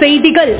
செய்திகள்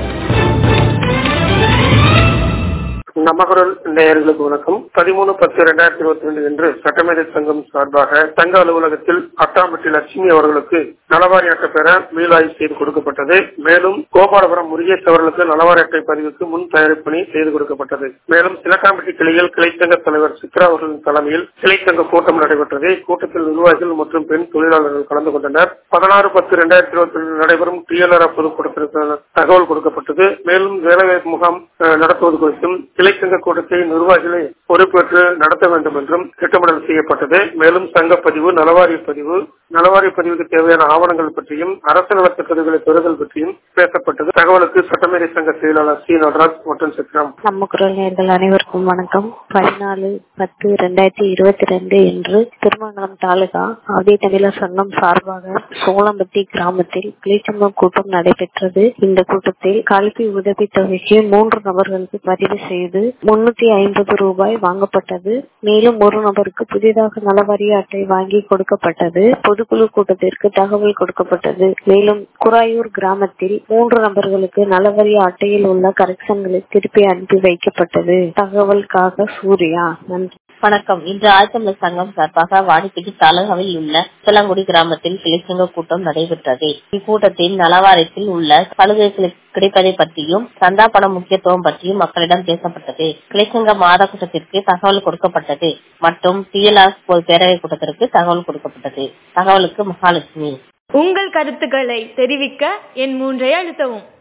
நமகுரல் நேயர்களுக்கு வணக்கம் பதிமூணு பத்து இரண்டாயிரத்தி இருபத்தி ரெண்டு என்று சட்டமேதை சங்கம் சார்பாக சங்க அலுவலகத்தில் அட்டாம்பட்டி லட்சுமி அவர்களுக்கு நலவாரி அட்டை பெற மீளாய்வு செய்து கொடுக்கப்பட்டது மேலும் கோபாலபுரம் முருகேஷ் அவர்களுக்கு நலவாரி அட்டை பதிவுக்கு முன் தயாரிப்பு பணி செய்து கொடுக்கப்பட்டது மேலும் சிலக்காம்பட்டி கிளையில் கிளைச்சங்க தலைவர் சித்ரா அவர்களின் தலைமையில் கிளைச்சங்க கூட்டம் நடைபெற்றது கூட்டத்தில் நிர்வாகிகள் மற்றும் பெண் தொழிலாளர்கள் கலந்து கொண்டனர் பதினாறு பத்து இரண்டாயிரத்தி இருபத்தி ரெண்டு நடைபெறும் டிஎல்ஆர் பொதுக்கூட்டத்திற்கு தகவல் கொடுக்கப்பட்டது மேலும் வேலைவாய்ப்பு முகாம் அஹ், நடத்துவது குறித்தும் கிளைச்சங்க கூட்டத்தை நிர்வாகிகளை பொறுப்பேற்று நடத்த வேண்டும் என்றும் திட்டமிடல் செய்யப்பட்டது மேலும் சங்க பதிவு நலவாரிய பதிவு நலவாரிய பதிவுக்கு தேவையான ஆவணங்கள் பற்றியும் அரசு நலத்திட்டங்களை பெறுதல் பற்றியும் பேசப்பட்டது தகவலுக்கு சட்டமேதை சங்க செயலாளர் சி நடராஜ் மற்றும் சித்ராம் நம்ம குரல் நேர்கள் அனைவருக்கும் வணக்கம் பதினாலு பத்து ரெண்டாயிரத்தி இருபத்தி ரெண்டு என்று திருமங்கலம் தாலுகா ஆதி தமிழர் சங்கம் சார்பாக சோளம்பட்டி கிராமத்தில் கிளைச்சங்கம் கூட்டம் நடைபெற்றது இந்த கூட்டத்தில் கல்வி உதவித்தொகைக்கு மூன்று நபர்களுக்கு பதிவு செய்து முன்னூத்தி ஐம்பது ரூபாய் வாங்கப்பட்டது மேலும் ஒரு நபருக்கு புதிதாக நலவாரிய அட்டை வாங்கி கொடுக்கப்பட்டது பொதுக்குழு கூட்டத்திற்கு தகவல் கொடுக்கப்பட்டது மேலும் குராயூர் கிராமத்தில் மூன்று நபர்களுக்கு நலவாரிய அட்டையில் உள்ள கரெக்ஷன்களை திருப்பி அனுப்பி வைக்கப்பட்டது தகவலுக்காக சூர்யா நன்றி வணக்கம் இன்று ஆழ்த்தமிழர் சங்கம் சார்பாக வாடிப்பட்டி தாலுகாவில் உள்ள சிலங்குடி கிராமத்தில் கிளைச்சங்க கூட்டம் நடைபெற்றது இக்கூட்டத்தில் நலவாரியத்தில் உள்ள சலுகைகளுக்கு கிடைப்பதை பற்றியும் சந்தா பணம் முக்கியத்துவம் பற்றியும் மக்களிடம் பேசப்பட்டது கிளைச்சங்க மாத கூட்டத்திற்கு தகவல் கொடுக்கப்பட்டது மற்றும் டிஎல்ஆர் பேரவை கூட்டத்திற்கு தகவல் கொடுக்கப்பட்டது தகவலுக்கு மகாலட்சுமி உங்கள் கருத்துக்களை தெரிவிக்க என் மூன்றை அழுத்தவும்